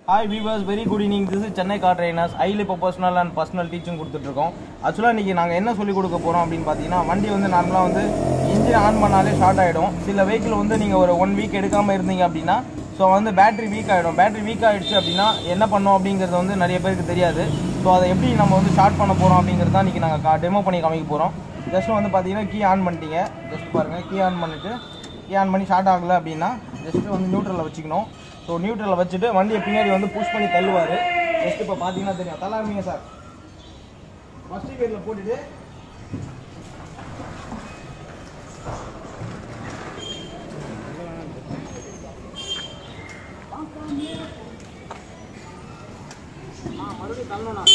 hi viewers very good evening this is Chennai car trainers highly இப்போ personal and personal teaching கொடுத்துட்ருக்கோம் ஆக்சுவலாக இன்றைக்கி நாங்கள் என்ன சொல்லிக் கொடுக்க போகிறோம் அப்படின்னு பார்த்தீங்கன்னா வண்டி வந்து நார்மலாக வந்து இன்ஜின் ஆன் பண்ணாலே ஸ்டார்ட் ஆகிடும் சில வெஹிக்கிள் வந்து நீங்கள் ஒரு ஒன் வீக் எடுக்காமல் இருந்தீங்க அப்படின்னா ஸோ வந்து பேட்டரி வீக் ஆகிடும் பேட்டரி வீக் ஆகிடுச்சு அப்படின்னா என்ன பண்ணோம் அப்படிங்கிறது வந்து நிறைய பேருக்கு தெரியாது ஸோ அதை எப்படி நம்ம வந்து ஸ்டார்ட் பண்ண போகிறோம் அப்படிங்கிறது தான் இன்றைக்கி நாங்கள் டெமோ பண்ணி காமிக்க போகிறோம் ஜஸ்ட் வந்து பார்த்தீங்கன்னா கீ ஆன் பண்ணிட்டீங்க ஜஸ்ட் பாருங்கள் கீ ஆன் பண்ணிவிட்டு கீ ஆன் பண்ணி ஸ்டார்ட் ஆகலை அப்படின்னா ஜஸ்ட் வந்து நியூட்ரலில் வச்சுக்கணும் ஸோ நியூட்ரலில் வச்சுட்டு வண்டியை பின்னாடி வந்து புஷ் பண்ணி தள்ளுவார் ஜஸ்ட் இப்போ பார்த்தீங்கன்னா தெரியும் தள்ளாருங்க சார் ஃபஸ்ட்டு கியரில் போட்டுட்டு ஆ மறுபடியும் தள்ளணும்